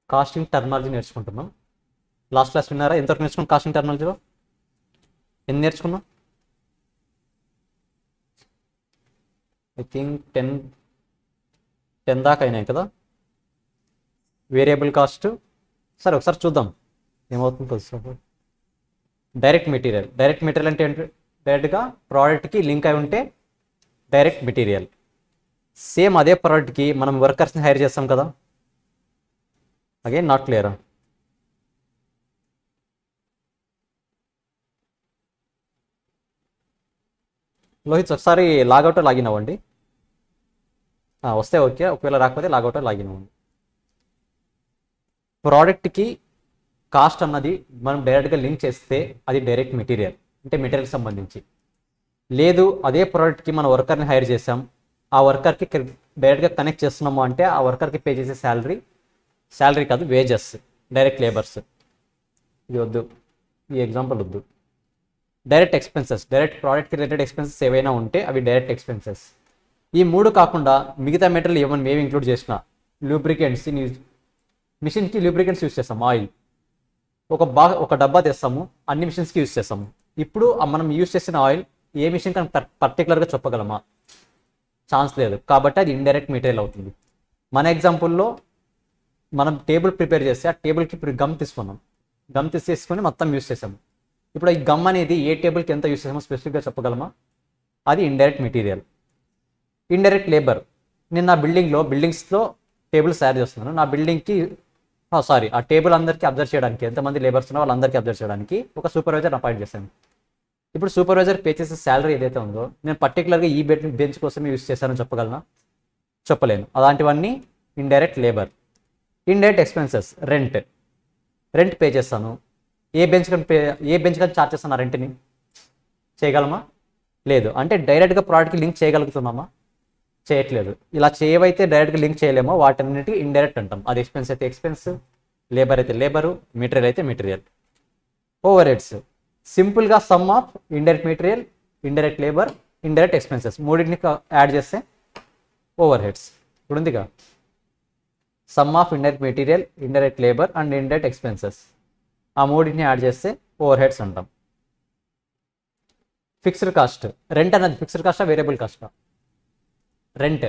Casting terminology నేర్చుకుంటున్నాం last class విన్నారా ఎంతవరకు నేర్చుకున్నాం కాస్టింగ్ టర్మాలజీలో ఎన్ని నేర్చుకున్నాం ఐ థింక్ టెన్ టెన్ దాకా అయినాయి కదా వేరియబుల్ కాస్ట్ సరే ఒకసారి చూద్దాం ఏమవుతుంది కొద్దిసేపు డైరెక్ట్ మెటీరియల్ డైరెక్ట్ మెటీరియల్ అంటే ఏంటి డైరెక్ట్గా ప్రోడక్ట్కి లింక్ అయి ఉంటే డైరెక్ట్ మెటీరియల్ సేమ్ అదే ప్రోడక్ట్కి మనం వర్కర్స్ని హైర్ చేస్తాం కదా అగైన్ నాట్ క్లియర్ లోహిత్ ఒకసారి లాగౌట్ లాగిన్ అవ్వండి ఆ, వస్తే ఓకే ఒకవేళ రాకపోతే లాగౌట్ లాగిన్ అవ్వండి ప్రోడక్ట్కి కాస్ట్ అన్నది మనం డైరెక్ట్గా లింక్ చేస్తే అది డైరెక్ట్ మెటీరియల్ అంటే మెటీరియల్కి సంబంధించి లేదు అదే ప్రోడక్ట్కి మన వర్కర్ని హైర్ చేసాం ఆ వర్కర్కి డైరెక్ట్గా కనెక్ట్ చేస్తున్నాము అంటే ఆ వర్కర్కి పే చేసే శాలరీ శాలరీ కాదు వేజెస్ డైరెక్ట్ లేబర్స్ ఇది వద్దు ఈ ఎగ్జాంపుల్ వద్దు డైరెక్ట్ ఎక్స్పెన్సెస్ డైరెక్ట్ ప్రోడక్ట్కి రిలేటెడ్ ఎక్స్పెన్సెస్ ఏవైనా ఉంటే అవి డైరెక్ట్ ఎక్స్పెన్సెస్ ఈ మూడు కాకుండా మిగతా మెటీరియల్ ఏమైనా మేము ఇంక్లూడ్ చేసిన లూబ్రికెంట్స్ మిషన్కి లూబ్రికెంట్స్ యూస్ చేస్తాం ఆయిల్ ఒక బా ఒక డబ్బా తెస్తాము అన్ని మిషన్స్కి యూస్ చేస్తాము ఇప్పుడు ఆ మనం యూస్ చేసిన ఆయిల్ ఏ మిషన్ కానీ పర్టికులర్గా చెప్పగలమా ఛాన్స్ లేదు కాబట్టి అది ఇండైరెక్ట్ మెటీరియల్ అవుతుంది మన ఎగ్జాంపుల్లో మనం టేబుల్ ప్రిపేర్ చేస్తే ఆ టేబుల్కి ఇప్పుడు గమ్ తీసుకున్నాం గమ్ తీసేసుకొని మొత్తం యూస్ చేసాము ఇప్పుడు ఈ గమ్ అనేది ఏ టేబుల్కి ఎంత యూస్ చేసామో స్పెసిఫిక్గా చెప్పగలమా అది ఇండైరెక్ట్ మెటీరియల్ ఇండైరెక్ట్ లేబర్ నేను నా బిల్డింగ్లో బిల్డింగ్స్లో టేబుల్స్ తయారు చేస్తున్నాను నా బిల్డింగ్కి సారీ ఆ టేబుల్ అందరికీ అబ్జర్వ్ చేయడానికి ఎంతమంది లేబర్స్ ఉన్నా వాళ్ళందరికీ అబ్జర్వ్ చేయడానికి ఒక సూపర్వైజర్ అపాయింట్ చేశాను ఇప్పుడు సూపర్వైజర్ పే చేసే శాలరీ ఏదైతే ఉందో నేను పర్టికులర్గా ఈ బెడ్ బెంచ్ కోసమే యూస్ చేశానని చెప్పగలనా చెప్పలేను అలాంటివన్నీ indirect labour indirect expenses rent rent pay చేస్తాను ఏ బెంచ్ కానీ పే ఏ బెంచ్ కానీ చార్జ్ చేస్తాను ఆ రెంట్ని చేయగలమా లేదు అంటే డైరెక్ట్గా ప్రోడక్ట్కి లింక్ చేయగలుగుతున్నామా చేయట్లేదు ఇలా చేయవైతే డైరెక్ట్గా లింక్ చేయలేమో వాటన్నిటికీ ఇండైరెక్ట్ అంటాం అది ఎక్స్పెన్స్ అయితే ఎక్స్పెన్స్ లేబర్ అయితే లేబరు మెటీరియల్ అయితే మెటీరియల్ ఓవర్ హెడ్స్ సింపుల్గా sum of indirect material indirect labour indirect expenses మూడింటిని యాడ్ చేస్తే ఓవర్ హెడ్స్ ఇప్పుడు ఉందిగా sum of indirect material indirect labour and indirect expenses ఆ మూడింటిని యాడ్ చేస్తే ఓవర్ హెడ్స్ అంటాం ఫిక్స్డ్ కాస్ట్ రెంట్ అనేది ఫిక్స్డ్ కాస్టా వేరియబుల్ కాస్టా రెంట్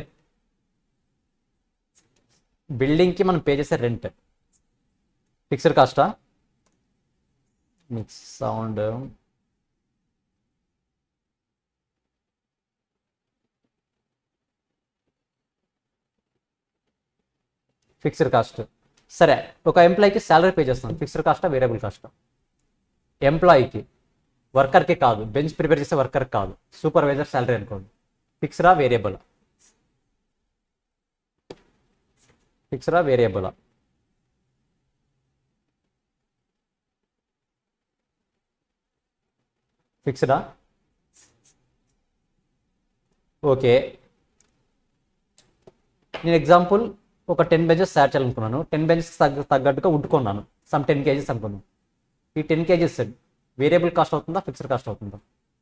బిల్డింగ్కి మనం పే చేసే రెంట్ ఫిక్స్డ్ కాస్టా మిక్స్ సౌండ్ ఫిక్స్డ్ కాస్ట్ సరే ఒక ఎంప్లాయీకి శాలరీ పే చేస్తాం ఫిక్స్డ్ కాస్టా వేరియబుల్ కాస్టా ఎంప్లాయీకి వర్కర్కి కాదు బెంచ్ ప్రిపేర్ చేసే వర్కర్ కాదు సూపర్వైజర్ శాలరీ అనుకోండి ఫిక్స్డా వేరియబుల్ ఫిక్స్డా వేరియబుల్ ఫిక్స్డా ఓకే నేను ఎగ్జాంపుల్ ఒక టెన్ బెంచెస్ తయారు చేయాలనుకున్నాను టెన్ బెంచెస్ తగ్గ తగ్గట్టుగా ఉట్టుకున్నాను సమ్ టెన్ కేజీస్ అనుకున్నాను ఈ టెన్ కేజీస్ వేరియబుల్ కాస్ట్ అవుతుందా ఫిక్స్డ్ కాస్ట్ అవుతుందా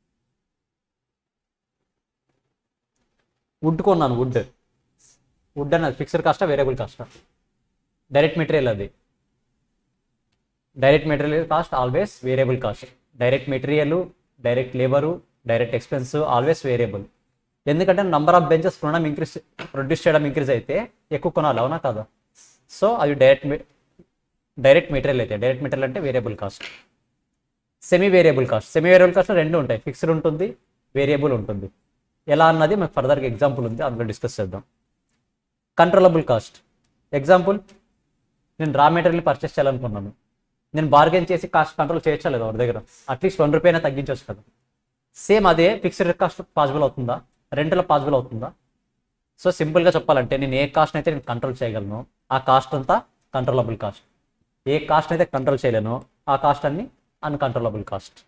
వుడ్ కొన్నాను వుడ్ వుడ్ అన్నది ఫిక్స్డ్ కాస్టా వేరియబుల్ కాస్టా డైరెక్ట్ మెటీరియల్ అది direct material cost always variable cost direct material direct labour direct expense always variable ఎందుకంటే నంబర్ ఆఫ్ బెంచెస్ కొనడం ఇంక్రీస్ ప్రొడ్యూస్ చేయడం ఇంక్రీజ్ అయితే ఎక్కువ కొనాలి అవునా కాదా సో అది డైరెక్ట్ డైరెక్ట్ మెటీరియల్ అయితే డైరెక్ట్ మెటీరియల్ అంటే variable cost semi variable cost semi variable cost రెండు ఉంటాయి ఫిక్స్డ్ ఉంటుంది వేరియబుల్ ఉంటుంది ఎలా అన్నది మనకు ఫర్దర్గా ఎగ్జాంపుల్ ఉంది అందులో డిస్కస్ చేద్దాం కంట్రోలబుల్ కాస్ట్ ఎగ్జాంపుల్ నేను రా మెటీరియల్ పర్చేస్ చేయాలనుకున్నాను నేను బార్గెన్ చేసి కాస్ట్ కంట్రోల్ చేయొచ్చా లేదా వాడి దగ్గర అట్లీస్ట్ వన్ రూపీ అయినా తగ్గించవచ్చు కదా సేమ్ అదే ఫిక్స్డ్ కాస్ట్ పాసిబుల్ అవుతుందా రెంట్లో పాసిబుల్ అవుతుందా సో సింపుల్గా చెప్పాలంటే నేను ఏ కాస్ట్ అయితే నేను కంట్రోల్ చేయగలను ఆ కాస్ట్ అంతా కంట్రోలబుల్ కాస్ట్ ఏ కాస్ట్ అయితే కంట్రోల్ చేయలేనో ఆ కాస్ట్ అన్ని అన్కంట్రోలబుల్ కాస్ట్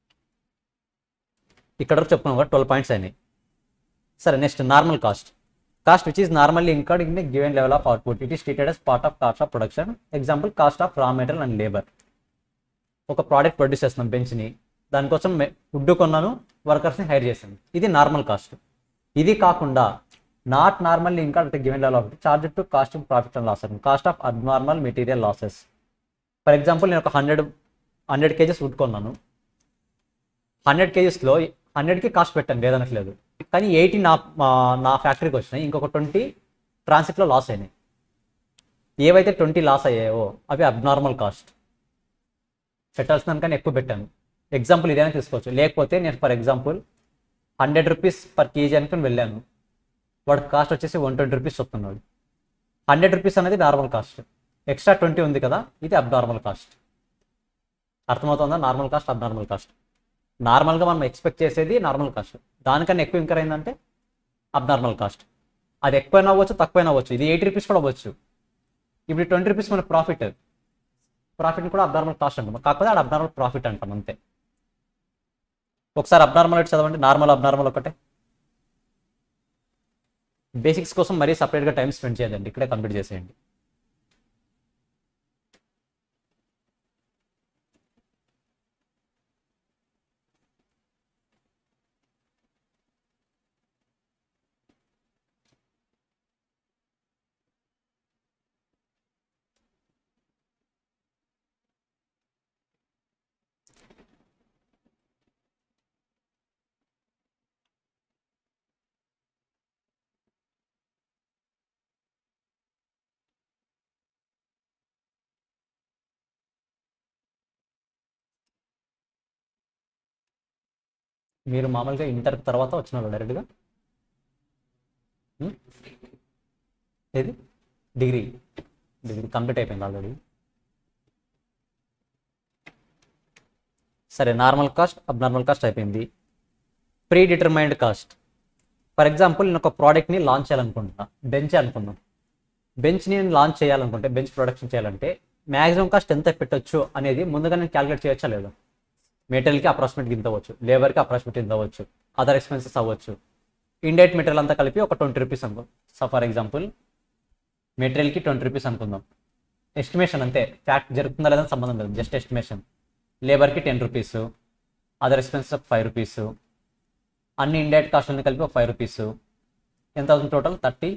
ఇక్కడ వరకు చెప్పుకున్నాం కదా ట్వెల్వ్ పాయింట్స్ అయినాయి సరే next normal cost cost which is normally incurred in given level of output it is treated as part of cost of production example cost of raw material and labour ఒక product produce చేస్తున్నాం బెంచ్ని దానికోసం would కొన్నాను వర్కర్స్ని hire చేశాను ఇది normal cost ఇది కాకుండా not normal ఇంకా given level of charge to cost profit and loss cost of abnormal material losses for example నేను ఒక హండ్రెడ్ హండ్రెడ్ కేజెస్ వుడ్ కొన్నాను హండ్రెడ్ కేజెస్లో హండ్రెడ్కి కాస్ట్ పెట్టాను లేదనట్లేదు కానీ ఎయిటీ నా మా- నా ఫ్యాక్టరీకి వచ్చినాయి ఇంకొక ట్వంటీ ట్రాన్సిట్లో లాస్ అయినాయి ఏవైతే ట్వంటీ లాస్ అయ్యాయో అవి అబ్నార్మల్ కాస్ట్ పెట్టాల్సిన దానికన్నా ఎక్కువ పెట్టాను ఎగ్జాంపుల్ ఇదైనా తీసుకోవచ్చు లేకపోతే నేను for example hundred rupees per kg అనుకుని వెళ్ళాను వాడి కాస్ట్ వచ్చేసి వన్ ట్వంటీ రూపీస్ వస్తున్నాడు హండ్రెడ్ రూపీస్ అనేది నార్మల్ కాస్ట్ ఎక్స్ట్రా ట్వంటీ ఉంది కదా ఇది అబ్నార్మల్ కాస్ట్ అర్థమవుతుందా నార్మల్ కాస్ట్ అబ్నార్మల్ కాస్ట్ నార్మల్గా మనం ఎక్స్పెక్ట్ చేసేది నార్మల్ కాస్ట్ దానికన్నా ఎక్కువ ఇంకర్ అయిందంటే అబ్నార్మల్ కాస్ట్ అది ఎక్కువైనా అవ్వచ్చు తక్కువైనా అవ్వచ్చు ఇది ఎయిటీ రూపీస్ కూడా అవ్వచ్చు ఇప్పుడు ట్వంటీ రూపీస్ మన ప్రాఫిట్ ప్రాఫిట్ని కూడా అబ్నార్మల్ కాస్ట్ అంటాం కాకపోతే అది అబ్నార్మల్ ప్రాఫిట్ అంటాం అంతే ఒకసారి అబ్నార్మల్ అయితే చదవండి నార్మల్ అబ్నార్మల్ ఒకటే బేసిక్స్ కోసం మరీ సపరేట్గా టైం స్పెండ్ చేయదండి ఇక్కడే కంప్లీట్ చేసేయండి మీరు మామూలుగా ఇంటర్ తర్వాత వచ్చిన వాళ్ళు డైరెక్ట్గా ఉం? ఏది డిగ్రీ డిగ్రీ కంప్లీట్ అయిపోయింది ఆల్రెడీ సరే నార్మల్ కాస్ట్ అబ్నార్మల్ కాస్ట్ అయిపోయింది pre determined cost for example నేను ఒక ప్రోడక్ట్ని లాంచ్ చేయాలనుకుంటున్నా బెంచ్ అనుకుందాం బెంచ్ని నేను లాంచ్ చేయాలనుకుంటే బెంచ్ ప్రొడక్షన్ చేయాలంటే మ్యాక్సిమం కాస్ట్ ఎంత పెట్టొచ్చు అనేది ముందుగా నేను క్యాలిక్యులేట్ చేయొచ్చా లేదా మెటీరియల్కి అప్రాక్సిమేట్ ఇంత అవ్వచ్చు లేబర్కి అప్రాక్సిమేట్ ఇంత అవ్వచ్చు అదర్ ఎక్స్పెన్సెస్ అవ్వచ్చు ఇండైరెక్ట్ మెటీరియల్ అంతా కలిపి ఒక ట్వంటీ రూపీస్ అనుకో సో ఫర్ ఎగ్జాంపుల్ మెటీరియల్కి ట్వంటీ రూపీస్ అనుకుందాం ఎస్టిమేషన్ అంతే ఫ్యాక్ట్ జరుగుతుందా లేదా సంబంధం లేదు జస్ట్ ఎస్టిమేషన్ లేబర్కి ten rupees other expenses five rupees అన్ని ఇండైరెక్ట్ కాస్ట్లన్నీ కలిపి ఒక ఫైవ్ రూపీస్ ఎంత అవుతుంది టోటల్ థర్టీ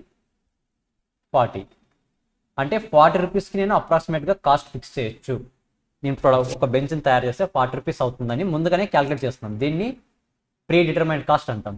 ఫార్టీ అంటే ఫార్టీ రూపీస్కి నేను అప్రాక్సిమేట్గా కాస్ట్ ఫిక్స్ చేయొచ్చు నేను ప్రొడక్ట్ ఒక బెంచ్ని తయారు చేస్తే ఫార్టీ రూపీస్ అవుతుందని ముందుగానే క్యాలిక్యులేట్ చేస్తున్నాం దీన్ని ప్రీ డిటర్మైన్డ్ కాస్ట్ అంటాం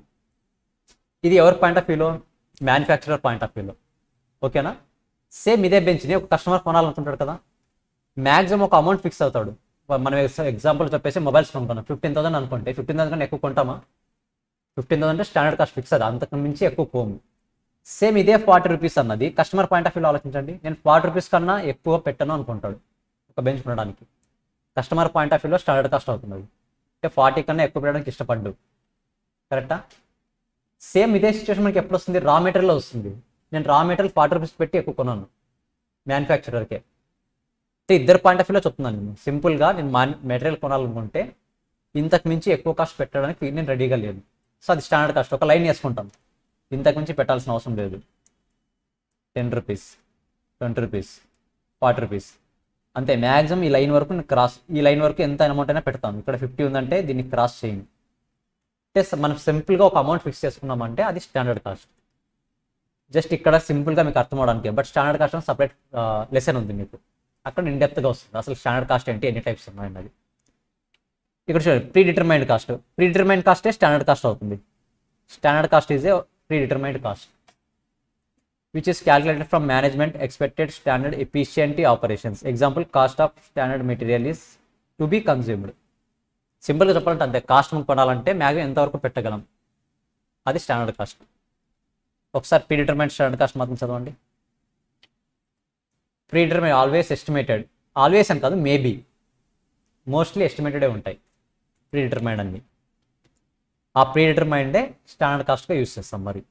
ఇది ఎవరి పాయింట్ ఆఫ్ వ్యూలో మ్యానుఫ్యాక్చరర్ పాయింట్ ఆఫ్ వ్యూలో ఓకేనా సేమ్ ఇదే బెంచ్ని ఒక కస్టమర్ కొనాలనుకుంటాడు కదా మ్యాక్సిమం ఒక అమౌంట్ ఫిక్స్ అవుతాడు మనం ఎగ్జాంపుల్ చెప్పేసి మొబైల్స్ కొంటున్నాం ఫిఫ్టీన్ థౌసండ్ అనుకుంటే ఫిఫ్టీన్ థౌసండ్ కన్నా ఎక్కువ కొంటామా ఫిఫ్టీన్ థౌసండ్ అంటే స్టాండర్డ్ కాస్ట్ ఫిక్స్ అది అంతకు మించి ఎక్కువ పోము సేమ్ ఇదే ఫార్టీ రూపీస్ అన్నది కస్టమర్ పాయింట్ ఆఫ్ వ్యూలో ఆలోచించండి నేను ఫార్టీ రూపీస్ కన్నా ఎక్కువ పెట్టను అనుకుంటాడు ఒక బెంచ్ కొనడానికి కస్టమర్ పాయింట్ ఆఫ్ వ్యూలో స్టాండర్డ్ కాస్ట్ అవుతుంది అది అంటే ఫార్టీ కన్నా ఎక్కువ పెట్టడానికి ఇష్టపడ్డు కరెక్టా సేమ్ ఇదే సిచ్యువేషన్ మనకి ఎప్పుడు వస్తుంది రా మెటీరియల్ వస్తుంది నేను రా మెటీరియల్ ఫార్టీ రూపీస్ పెట్టి ఎక్కువ కొన్నాను మ్యానుఫ్యాక్చరర్కే అంటే ఇద్దరు పాయింట్ ఆఫ్ వ్యూలో చెప్తున్నాను నేను సింపుల్గా నేను మా మెటీరియల్ కొనాలనుకుంటే ఇంతకు మించి ఎక్కువ కాస్ట్ పెట్టడానికి నేను రెడీగా లేదు సో అది స్టాండర్డ్ కాస్ట్ ఒక లైన్ వేసుకుంటాం ఇంతకు మించి పెట్టాల్సిన అవసరం లేదు ten rupees twenty rupees forty rupees అంతే మ్యాక్సిమం ఈ లైన్ వరకు నేను క్రాస్ ఈ లైన్ వరకు ఎంత అమౌంట్ అయినా పెడతాను ఇక్కడ ఫిఫ్టీ ఉందంటే దీన్ని క్రాస్ చేయండి అంటే స- మనం సింపుల్గా ఒక అమౌంట్ ఫిక్స్ చేసుకున్నామంటే అది స్టాండర్డ్ కాస్ట్ జస్ట్ ఇక్కడ సింపుల్గా మీకు అర్థం అవడానికి బట్ స్టాండర్డ్ కాస్ట్ అని సపరేట్ లెసన్ ఉంది మీకు అక్కడ ఇండెప్త్గా వస్తుంది అసలు స్టాండర్డ్ కాస్ట్ ఏంటి ఎన్ని టైప్స్ ఉన్నాయన్నది ఇక్కడ చూడండి pre determined cost pre determined కాస్టే స్టాండర్డ్ కాస్ట్ అవుతుంది standard cost is a pre determined cost which is calculated from management expected standard efficiency operations. Example, cost of standard material is to be consumed. సింపుల్గా చెప్పాలంటే అంతే cost కొనాలంటే maximum ఎంతవరకు పెట్టగలం అది standard cost ఒకసారి pre determine standard cost మాత్రం చదవండి pre determine always estimated always అని కాదు మేబీ మోస్ట్లీ ఎస్టిమేటెడే ఉంటాయి ప్రీ డిటర్మైండ్ అన్ని ఆ ప్రీ డిటర్మైండే స్టాండర్డ్ కాస్ట్గా యూస్ చేస్తాం మరి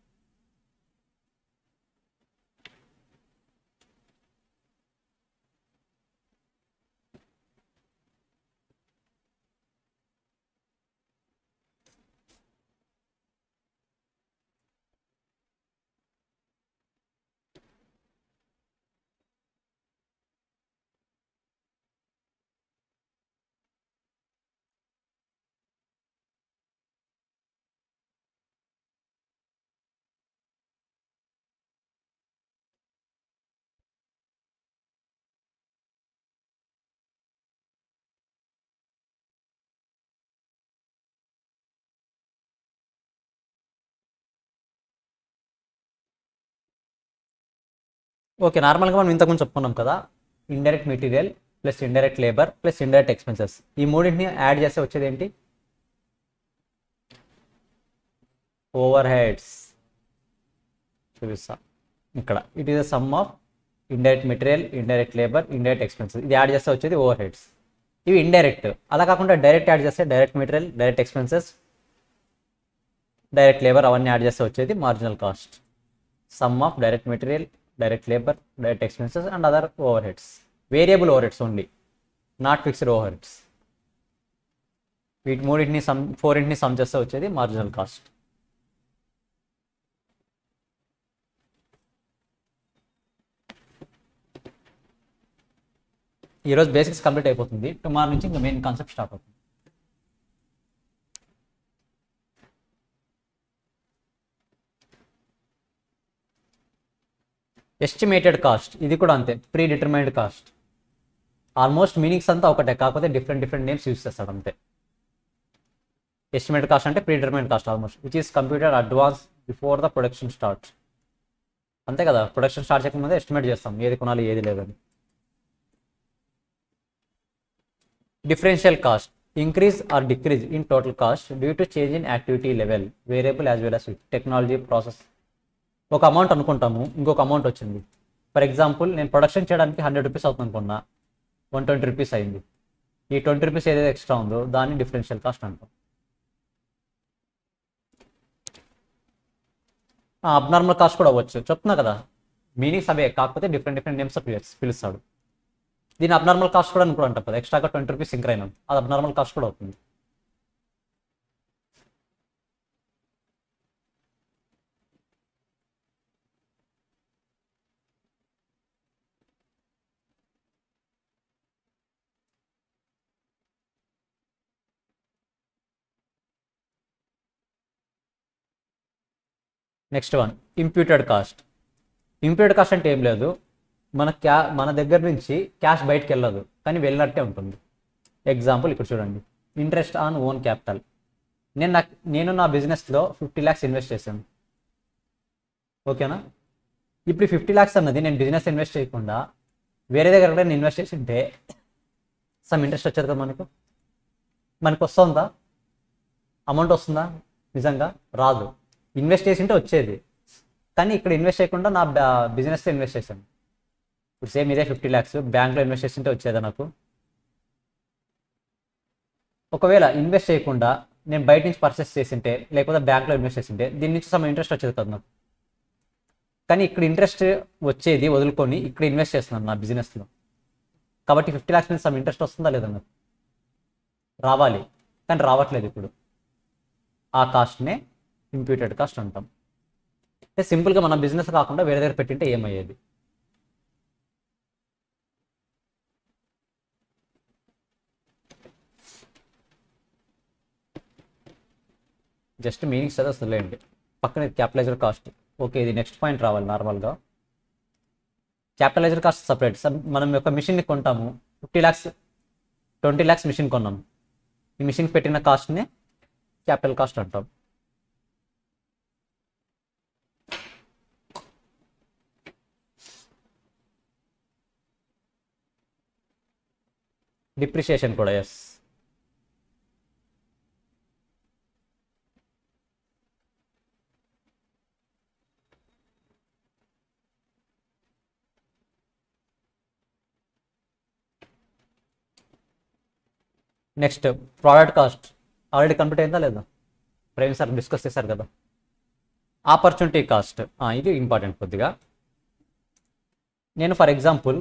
ఓకే నార్మల్గా మనం ఇంతకుముందు చెప్పుకున్నాం కదా indirect material plus indirect labour plus indirect expenses ఈ మూడింటిని యాడ్ చేస్తే వచ్చేది ఏంటి ఓవర్ హెడ్స్ చూపిస్తా ఇక్కడ it is the sum of indirect material indirect labour indirect expenses ఇది యాడ్ చేస్తే వచ్చేది ఓవర్ హెడ్స్ ఇవి ఇండైరెక్ట్ అలా కాకుండా డైరెక్ట్ యాడ్ చేస్తే direct material direct expenses direct labour అవన్నీ యాడ్ చేస్తే వచ్చేది marginal cost sum of direct material direct labour direct expenses and other over heads variable over heads only not fixed over heads వీటి మూడింటిని sum ఫోరింటిని sum చేస్తే వచ్చేది marginal cost ఈరోజు basics complete అయిపోతుంది టుమారో నుంచి ఇంకా మెయిన్ కాన్సెప్ట్ స్టార్ట్ అవుతుంది ఎస్టిమేటెడ్ కాస్ట్ ఇది కూడా అంతే pre determined cost almost meanings అంతా ఒకటే కాకపోతే డిఫరెంట్ డిఫరెంట్ నేమ్స్ యూస్ చేస్తాడు అంతే ఎస్టిమేటెడ్ కాస్ట్ అంటే pre determined cost almost which is computer advance before the production start అంతే కదా ప్రొడక్షన్ స్టార్ట్ చేయకముందే ఎస్టిమేట్ చేస్తాం ఏది కొనాలి ఏది లేదని differential cost increase or decrease in total cost due to change in activity level variable as well as with technology process ఒక amount అనుకుంటాము ఇంకొక అమౌంట్ వచ్చింది ఫర్ ఎగ్జాంపుల్ నేను ప్రొడక్షన్ చేయడానికి హండ్రెడ్ రూపీస్ అవుతుంది అనుకున్నా వన్ ట్వంటీ రూపీస్ అయింది ఈ ట్వంటీ రూపీస్ ఏదైతే ఎక్స్ట్రా ఉందో దాన్ని డిఫరెన్షియల్ కాస్ట్ అంటాం అబ్నార్మల్ కాస్ట్ కూడా అవ్వచ్చు చెప్తున్నా కదా మీనింగ్స్ అవే కాకపోతే డిఫరెంట్ డిఫరెంట్ నేమ్స్ పిలుస్తాడు దీని అబ్నార్మల్ కాస్ట్ కూడా అని కూడా అంటారు కదా ఎక్స్ట్రాగా ట్వంటీ రూపీస్ ఇంక్రైన్ అది అబ్నార్మల్ కాస్ట్ కూడా అవుతుంది next one imputed cost imputed cost అంటే ఏం లేదు మన క్యా మన దగ్గర నుంచి క్యాష్ బయటకు వెళ్ళదు కానీ వెళ్ళినట్టే ఉంటుంది ఎగ్జాంపుల్ ఇక్కడ చూడండి ఇంట్రెస్ట్ ఆన్ ఓన్ క్యాపిటల్ నేను నాకు నేను నా బిజినెస్లో ఫిఫ్టీ ల్యాక్స్ ఇన్వెస్ట్ చేశాను ఓకేనా ఇప్పుడు ఫిఫ్టీ ల్యాక్స్ అన్నది నేను బిజినెస్ ఇన్వెస్ట్ చేయకుండా వేరే దగ్గర కూడా నేను ఇన్వెస్ట్ చేసి ఉంటే సమ్ ఇంట్రెస్ట్ వచ్చేది కదా మనకు మనకు వస్తుందా అమౌంట్ వస్తుందా నిజంగా రాదు ఇన్వెస్ట్ చేసింటే వచ్చేది కానీ ఇక్కడ ఇన్వెస్ట్ చేయకుండా నా బిజినెస్లో ఇన్వెస్ట్ చేశాను ఇప్పుడు సేమ్ ఇదే ఫిఫ్టీ ల్యాక్స్ బ్యాంక్లో ఇన్వెస్ట్ చేస్తుంటే వచ్చేదా నాకు ఒకవేళ ఇన్వెస్ట్ చేయకుండా నేను బయట నుంచి పర్చేస్ చేసింటే లేకపోతే బ్యాంక్లో ఇన్వెస్ట్ చేసింటే దీని నుంచి సమ ఇంట్రెస్ట్ వచ్చేది కదా నాకు కానీ ఇక్కడ ఇంట్రెస్ట్ వచ్చేది వదులుకొని ఇక్కడ ఇన్వెస్ట్ చేస్తున్నాను నా బిజినెస్లో కాబట్టి ఫిఫ్టీ ల్యాక్స్ నుంచి సమ్ ఇంట్రెస్ట్ వస్తుందా లేదా నాకు రావాలి కానీ రావట్లేదు ఇప్పుడు ఆ కాస్ట్నే ఇంప్యూటెడ్ కాస్ట్ అంటాం అంటే సింపుల్గా మన బిజినెస్ కాకుండా వేరే దగ్గర పెట్టింటే ఏమయ్యేది జస్ట్ మీనింగ్స్ అయితే వస్తుందిలేండి పక్కన క్యాపిటలైజర్ కాస్ట్ ఓకే ఇది నెక్స్ట్ పాయింట్ రావాలి నార్మల్గా క్యాపిటలైజర్ కాస్ట్ సపరేట్ మనం ఒక మిషన్ని కొంటాము fifty lakhs twenty lakhs machine కొన్నాం ఈ మిషన్ పెట్టిన కాస్ట్ని క్యాపిటల్ కాస్ట్ అంటాం డిప్రిషియేషన్ కూడా yes next product cost already complete అయిందా లేదా ప్రేమ్ సార్ డిస్కస్ చేశారు కదా ఆపర్చునిటీ కాస్ట్ ఇది ఇంపార్టెంట్ కొద్దిగా నేను ఫర్ ఎగ్జాంపుల్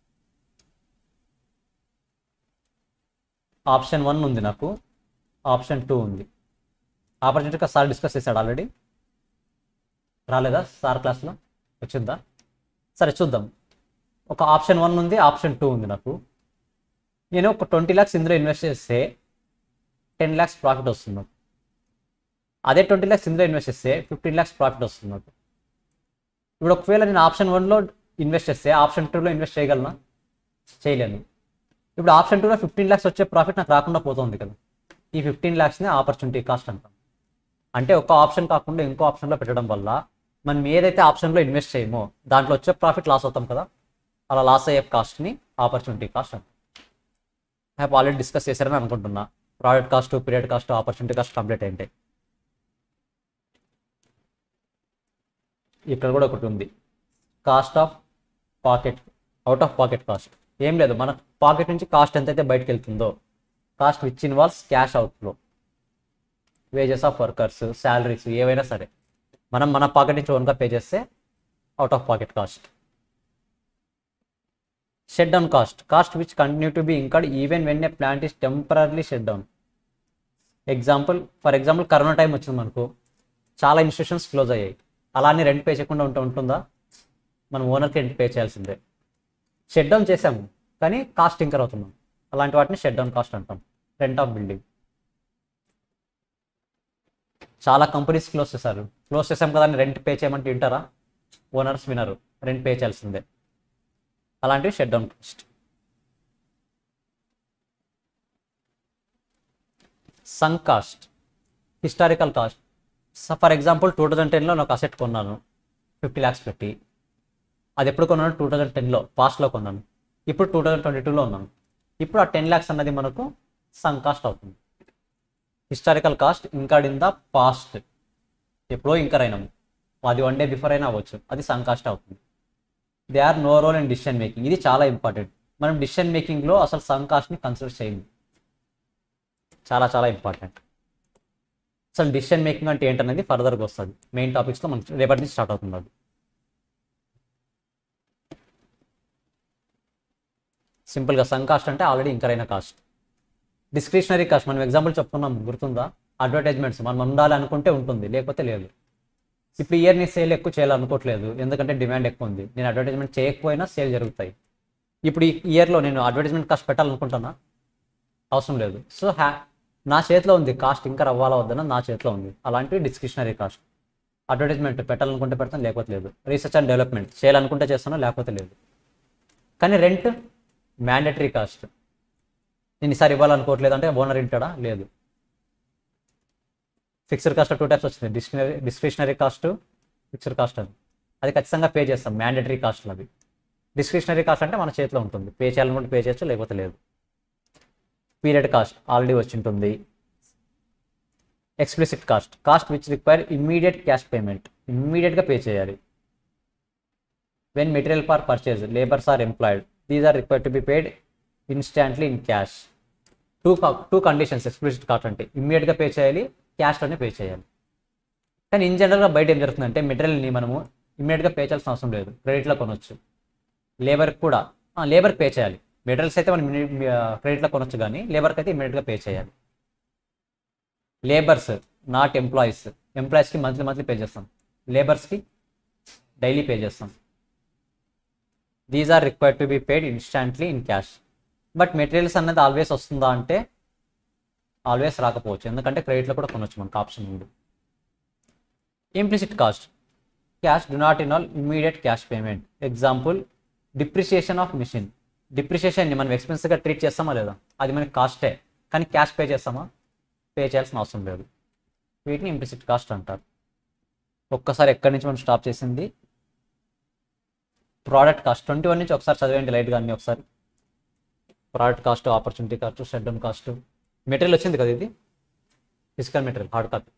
ఆప్షన్ వన్ ఉంది నాకు ఆప్షన్ టూ ఉంది ఆపర్చునిటీ కాస్ట్ సార్ డిస్కస్ చేశాడు ఆల్రెడీ రాలేదా సార్ క్లాస్లో వచ్చిందా సరే చూద్దాం ఒక ఆప్షన్ వన్ ఉంది ఆప్షన్ టూ ఉంది నాకు నేను ఒక ట్వంటీ ల్యాక్స్ ఇందులో ఇన్వెస్ట్ చేస్తే టెన్ ల్యాక్స్ ప్రాఫిట్ వస్తుంది నాకు అదే ట్వంటీ ల్యాక్స్ ఇందులో ఇన్వెస్ట్ చేస్తే ఫిఫ్టీన్ ల్యాక్స్ ప్రాఫిట్ వస్తుంది నాకు ఇప్పుడు ఒకవేళ నేను ఆప్షన్ వన్లో ఇన్వెస్ట్ చేస్తే ఆప్షన్ టూలో ఇన్వెస్ట్ చేయగలనా చేయలేను ఇప్పుడు ఆప్షన్ టూలో ఫిఫ్టీన్ ల్యాక్స్ వచ్చే ప్రాఫిట్ నాకు రాకుండా పోతుంది కదా ఈ ఫిఫ్టీన్ ల్యాక్స్ని ఆపర్చునిటీ కాస్ట్ అంటాం అంటే ఒక ఆప్షన్ కాకుండా ఇంకో ఆప్షన్లో పెట్టడం వల్ల మనం ఏదైతే ఆప్షన్లో ఇన్వెస్ట్ చేయమో దాంట్లో వచ్చే ప్రాఫిట్ లాస్ అవుతాం కదా అలా లాస్ అయ్యే కాస్ట్ని ఆపర్చునిటీ కాస్ట్ అంటాం హ్యాప్ ఆల్రెడీ డిస్కస్ చేశారని అనుకుంటున్నా product cost period cost opportunity cost complete అయింటాయి ఇక్కడ కూడా ఒకటి ఉంది cost of pocket out of pocket cost ఏం లేదు మన పాకెట్ నుంచి కాస్ట్ ఎంతైతే బయటకు వెళ్తుందో cost which involves cash outflow wages of workers salaries ఏవైనా సరే మనం మన పాకెట్ నుంచి ఓన్గా పే చేస్తే out of pocket cost shut down cost cost which continue to be incurred even when a plant is temporary shut down example for example corona time వచ్చింది మనకు చాలా ఇన్స్టిట్యూషన్స్ క్లోజ్ అయ్యాయి అలానే రెంట్ పే చేయకుండా ఉంటూ ఉంటుందా మనం ఓనర్కి రెంట్ పే చేయాల్సిందే షట్ డౌన్ చేసాము కానీ కాస్ట్ ఇంకర్ అవుతున్నాం అలాంటి వాటిని షట్ డౌన్ కాస్ట్ అంటాం రెంట్ ఆఫ్ బిల్డింగ్ చాలా కంపెనీస్ క్లోజ్ చేశారు క్లోజ్ చేసాం కదా అని రెంట్ పే చేయమంటే వింటారా ఓనర్స్ వినరు రెంట్ పే చేయాల్సిందే అలాంటివి shut down cost sunk cost historical cost for example two thousand టెన్లో నాకు అసెట్ కొన్నాను ఫిఫ్టీ ల్యాక్స్ పెట్టి అది ఎప్పుడు కొన్నాను టూ థౌజండ్ టెన్లో పాస్ట్లో కొన్నాను ఇప్పుడు టూ థౌజండ్ ట్వంటీ టూలో ఉన్నాను ఇప్పుడు ఆ టెన్ ల్యాక్స్ అన్నది మనకు సంక్ కాస్ట్ అవుతుంది historical cost incurred in the past ఎప్పుడో ఇంకర్ అయినాము అది వన్ డే బిఫోర్ అయినా అవ్వచ్చు అది సంక్ కాస్ట్ అవుతుంది they are no role in decision making ఇది చాలా ఇంపార్టెంట్ మనం డిసిషన్ మేకింగ్లో అసలు సంక్ కాస్ట్ని కన్సిడర్ చేయండి చాలా చాలా ఇంపార్టెంట్ అసలు డిసిషన్ మేకింగ్ అంటే ఏంటనేది ఫర్దర్గా వస్తుంది మెయిన్ టాపిక్స్లో మనకి రేపటి నుంచి స్టార్ట్ అవుతుంది అది సింపుల్గా సంక్ కాస్ట్ అంటే ఆల్రెడీ ఇంకర్ అయిన కాస్ట్ డిస్క్రిషనరీ కాస్ట్ మనం ఎగ్జాంపుల్ చెప్పుకున్నాం గుర్తుందా అడ్వర్టైజ్మెంట్స్ మనం ఉండాలి అనుకుంటే ఉంటుంది లేకపోతే లేదు ఇప్పుడు ఇయర్ నీ సేల్ ఎక్కువ చేయాలనుకోవట్లేదు ఎందుకంటే డిమాండ్ ఎక్కువ ఉంది నేను అడ్వర్టైజ్మెంట్ చేయకపోయినా సేల్ జరుగుతాయి ఇప్పుడు ఈ ఇయర్లో నేను అడ్వర్టైజ్మెంట్ కాస్ట్ పెట్టాలనుకుంటున్నా అవసరం లేదు సో హ్యా నా చేతిలో ఉంది కాస్ట్ ఇంకా అవ్వాలా వద్దన నా చేతిలో ఉంది అలాంటివి డిస్క్రిషనరీ కాస్ట్ అడ్వర్టైజ్మెంట్ పెట్టాలనుకుంటే పెడతాను లేకపోతే లేదు రీసెర్చ్ అండ్ డెవలప్మెంట్ చేయాలనుకుంటే చేస్తాను లేకపోతే లేదు కానీ రెంట్ మ్యాండటరీ కాస్ట్ నేను ఈసారి ఇవ్వాలనుకోవట్లేదు అంటే ఓనర్ ఇంటాడా లేదు ఫిక్స్డ్ కాస్ట్ టూ టైప్స్ వచ్చింది discretionary discretionary cost fixed cost అని అది ఖచ్చితంగా పే చేస్తాం మ్యాండటరీ కాస్ట్లు అవి డిస్క్రిషనరీ కాస్ట్ అంటే మన చేతిలో ఉంటుంది పే చేయాలనుకుంటే పే చేయొచ్చు లేకపోతే లేదు పీరియడ్ కాస్ట్ ఆల్రెడీ వచ్చి ఉంటుంది explicit cost cost which require immediate cash payment ఇమ్మీడియట్గా పే చేయాలి when material for purchase labours are employed these are required to be paid instantly in cash two two conditions explicit cost అంటే ఇమ్మీడియట్గా pay చేయాలి క్యాష్లోనే pay చేయాలి కానీ in జనరల్గా బయట ఏం జరుగుతుందంటే మెటీరియల్ని మనము ఇమ్మీడియట్గా పే చేయాల్సిన అవసరం లేదు క్రెడిట్లో కొనవచ్చు లేబర్కి కూడా లేబర్కి పే చేయాలి మెటీరియల్స్ అయితే మనం క్రెడిట్లో కొనొచ్చు కానీ లేబర్కి అయితే ఇమ్మీడియట్గా పే చేయాలి లేబర్స్ నాట్ ఎంప్లాయీస్ ఎంప్లాయీస్కి మంత్లీ మంత్లీ పే చేస్తాం లేబర్స్కి డైలీ పే చేస్తాం these are required to be paid instantly in cash but materials అన్నది ఆల్వేస్ వస్తుందా అంటే ఆల్వేస్ రాకపోవచ్చు ఎందుకంటే క్రెడిట్లో కూడా కొనవచ్చు మనకు ఆప్షన్ ఉంది implicit cost cash do not in all immediate cash payment example depreciation of machine డిప్రిషియేషన్ని మనం ఎక్స్పెన్సివ్గా ట్రీట్ చేస్తామా లేదా అది మనకి కాస్టే కానీ క్యాష్ పే చేస్తామా పే చేయాల్సిన అవసరం లేదు వీటిని ఇంప్లిసిట్ కాస్ట్ అంటారు ఒక్కసారి ఎక్కడి నుంచి మనం స్టాప్ చేసింది ప్రోడక్ట్ కాస్ట్ ట్వంటీ వన్ నుంచి ఒకసారి చదివేయండి లైట్గా అన్ని ఒకసారి product cost opportunity cost shut down cost material వచ్చింది కదా ఇది physical material hard copy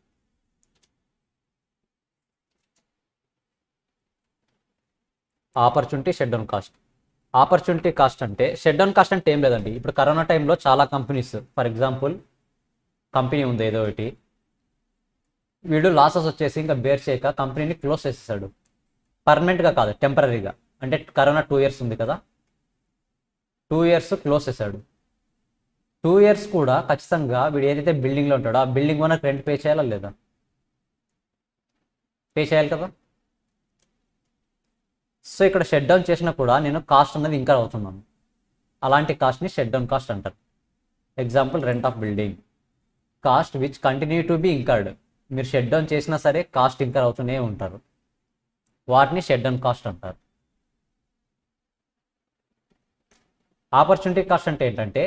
opportunity shut down cost opportunity cost అంటే షట్ డౌన్ కాస్ట్ అంటే ఏం లేదండి ఇప్పుడు కరోనా టైంలో చాలా కంపెనీస్ ఫర్ ఎగ్జాంపుల్ కంపెనీ ఉంది ఏదో ఒకటి వీడు లాసెస్ వచ్చేసి ఇంకా బేర్ చేయక కంపెనీని క్లోజ్ చేసేసాడు పర్మనెంట్గా కాదు టెంపరీగా అంటే కరోనా టూ ఇయర్స్ ఉంది కదా టూ ఇయర్స్ క్లోజ్ చేశాడు టూ ఇయర్స్ కూడా ఖచ్చితంగా వీడు ఏదైతే బిల్డింగ్లో ఉంటాడో ఆ బిల్డింగ్ ఓనర్ రెంట్ పే చేయాలా లేదా పే చేయాలి కదా సో ఇక్కడ షట్ డౌన్ చేసినా కూడా నేను కాస్ట్ అనేది ఇంకా అవుతున్నాను అలాంటి కాస్ట్ని షట్ డౌన్ కాస్ట్ అంటారు example rent of building cost which continue to be incurred మీరు షట్ డౌన్ చేసినా సరే కాస్ట్ ఇంకర్ అవుతూనే ఉంటారు వాటిని షట్ డౌన్ కాస్ట్ అంటారు ఆపర్చునిటీ కాస్ట్ అంటే ఏంటంటే